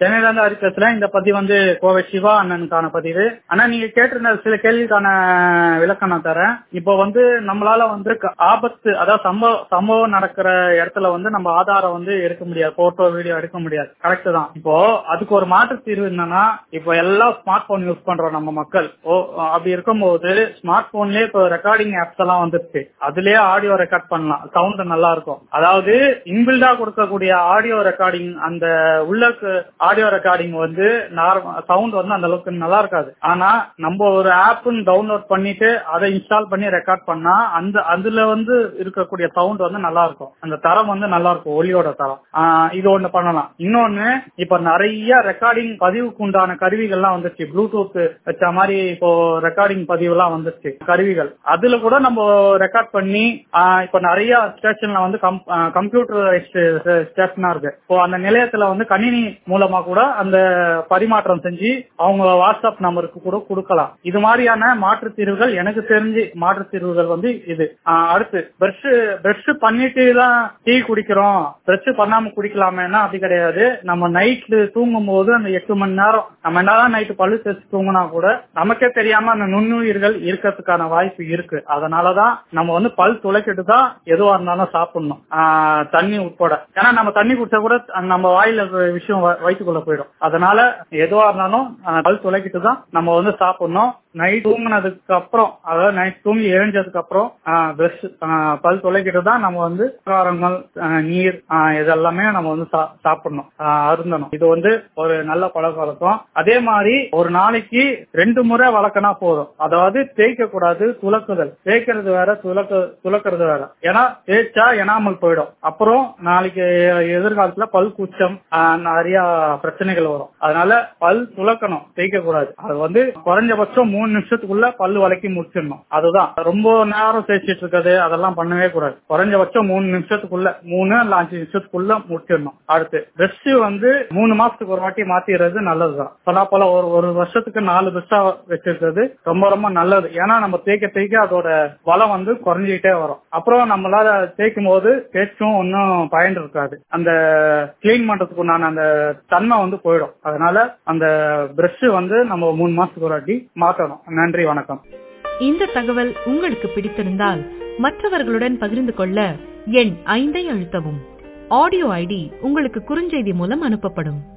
சென்னையில இருந்து ஹரி பேசுறேன் இந்த பதிவு வந்து கோவை சிவா அண்ணனுக்கான பதிவு ஆனா நீங்க கேட்டிருந்த சில கேள்விக்கான விளக்கம் நான் தரேன் இப்போ வந்து நம்மளால வந்து க- ஆபத்து அதாவது சம்பவம் சம்பவம் நடக்கிற இடத்துல வந்து நம்ம ஆதாரம் வந்து எடுக்க முடியாது போட்டோ வீடியோ எடுக்க முடியாது கரெக்ட் தான் இப்போ அதுக்கு ஒரு மாற்று தீர்வு என்னன்னா இப்போ எல்லாம் ஸ்மார்ட் போன் யூஸ் பண்றோம் நம்ம மக்கள் ஓ அப்படி இருக்கும்போது ஸ்மார்ட் போன்லயே இப்போ ரெக்கார்டிங் ஆப்ஸ் எல்லாம் வந்துருச்சு அதுலயே ஆடியோ ரெக்கார்ட் பண்ணலாம் சவுண்ட் நல்லா இருக்கும் அதாவது இன்பில்டா கொடுக்கக்கூடிய ஆடியோ ரெக்கார்டிங் அந்த உள்ள ஆடியோ ரெக்கார்டிங் வந்து சவுண்ட் வந்து அந்த அளவுக்கு நல்லா இருக்காது ஆனா நம்ம ஒரு ஆப்னு டவுன்லோட் பண்ணிட்டு அதை இன்ஸ்டால் பண்ணி ரெக்கார்ட் பண்ணா அந்த அதுல வந்து இருக்கக்கூடிய சவுண்ட் வந்து நல்லா இருக்கும் அந்த தரம் வந்து நல்லா இருக்கும் ஒலியோட தரம் ஆஹ் இது ஒண்ணு பண்ணலாம் இன்னொன்னு இப்ப நிறைய ரெக்கார்டிங் பதிவுக்கு உண்டான கருவிகள்லாம் வந்துருச்சு ப்ளூடூத் வச்ச மாதிரி இப்போ ரெக்கார்டிங் பதிவு எல்லாம் வந்துருச்சு கருவிகள் அதுல கூட நம்ம ரெக்கார்ட் பண்ணி ஆஹ் இப்ப நிறைய ஸ்டேஷன்ல வந்து கம்ப்யூட்டர் ஸ்டேஷனா இருக்கு இப்போ அந்த நிலையத்துல வந்து கணினி மூலமா கூட அந்த பரிமாற்றம் செஞ்சு அவங்க வாட்ஸ்அப் நம்பருக்கு கூட கொடுக்கலாம் இது மாதிரியான மாற்று தீர்வுகள் எனக்கு தெரிஞ்சு மாற்று தீர்வுகள் வந்து இது ஆஹ் அடுத்து பிரஷ் பிரஷ் பண்ணிட்டு தான் டீ குடிக்கிறோம் பிரஷ் பண்ணாம குடிக்கலாமேனா அப்படி கிடையாது நம்ம நைட்ல தூங்கும் போது அந்த எட்டு மணி நேரம் நம்ம என்னதான் நைட்டு பல்லு தேய்ச்சி தூங்கினா கூட நமக்கே தெரியாம அந்த நுண்ணுயிர்கள் இருக்கிறதுக்கான வாய்ப்பு இருக்கு அதனாலதான் நம்ம வந்து பல் துளைக்கிட்டு தான் எதுவா இருந்தாலும் சாப்பிடணும் ஆஹ் தண்ணி உட்பட ஏன்னா நம்ம தண்ணி குடிச்சா கூட நம்ம வாயில இருக்கிற விஷயம் வ- வயித்துக்குள்ள போயிடும் அதனால எதுவா இருந்தாலும் ஆஹ் பல் துளைக்கிட்டு தான் நம்ம வந்து சாப்பிடணும் நைட் தூங்கினதுக்கு அப்புறம் அதாவது நைட் தூங்கி எழுஞ்சதுக்கு அப்புறம் பிரஷ் பல் துளைக்கிட்டு தான் நம்ம வந்து காரங்கள் ஆஹ் நீர் ஆஹ் இதெல்லாமே நம்ம வந்து சா- சாப்பிடணும் ஆஹ் அருந்தணும் இது வந்து ஒரு நல்ல பழக்க வழக்கம் அதே மாதிரி ஒரு நாளைக்கு ரெண்டு முறை வளர்க்கனா போதும் அதாவது தேய்க்க கூடாது துலக்குதல் தேய்க்கிறது வேற துலக்க துலக்கிறது வேற ஏன்னா தேய்ச்சா எனாமல் போயிடும் அப்புறம் நாளைக்கு எதிர்காலத்துல பல் கூச்சம் ஆஹ் நிறைய பிரச்சனைகள் வரும் அதனால பல் துலக்கணும் தேய்க்க கூடாது அது வந்து குறைஞ்சபட்சம் மூணு நிமிஷத்துக்குள்ள பல்லு வளைக்கி முடிச்சிடணும் அதுதான் ரொம்ப நேரம் தேய்ச்சிட்டு இருக்கிறது அதெல்லாம் பண்ணவே கூடாது குறைஞ்சபட்சம் மூணு நிமிஷத்துக்குள்ள மூணு இல்ல அஞ்சு நிமிஷத்துக்குள்ள முடிச்சிடணும் அடுத்து பிரஷ் வந்து மூணு மாசத்துக்கு ஒரு வாட்டி மாத்திடுறது நல்லதுதான் சொன்னா போல ஒரு ஒரு வருஷத்துக்கு நாலு பிரஷா வச்சிருக்கிறது ரொம்ப ரொம்ப நல்லது ஏன்னா நம்ம தேய்க்க தேய்க்க அதோட பலம் வந்து குறைஞ்சிக்கிட்டே வரும் அப்புறம் நம்மளால தேய்க்கும் போது தேய்ச்சும் ஒன்னும் பயன் இருக்காது அந்த கிளீன் பண்றதுக்கு உண்டான அந்த தன்மை வந்து போயிடும் அதனால அந்த பிரஷ் வந்து நம்ம மூணு மாசத்துக்கு ஒரு வாட்டி மாத்தணும் நன்றி வணக்கம் இந்த தகவல் உங்களுக்கு பிடித்திருந்தால் மற்றவர்களுடன் பகிர்ந்து கொள்ள எண் ஐந்தை அழுத்தவும் ஆடியோ ஐடி உங்களுக்கு குறுஞ்செய்தி மூலம் அனுப்பப்படும்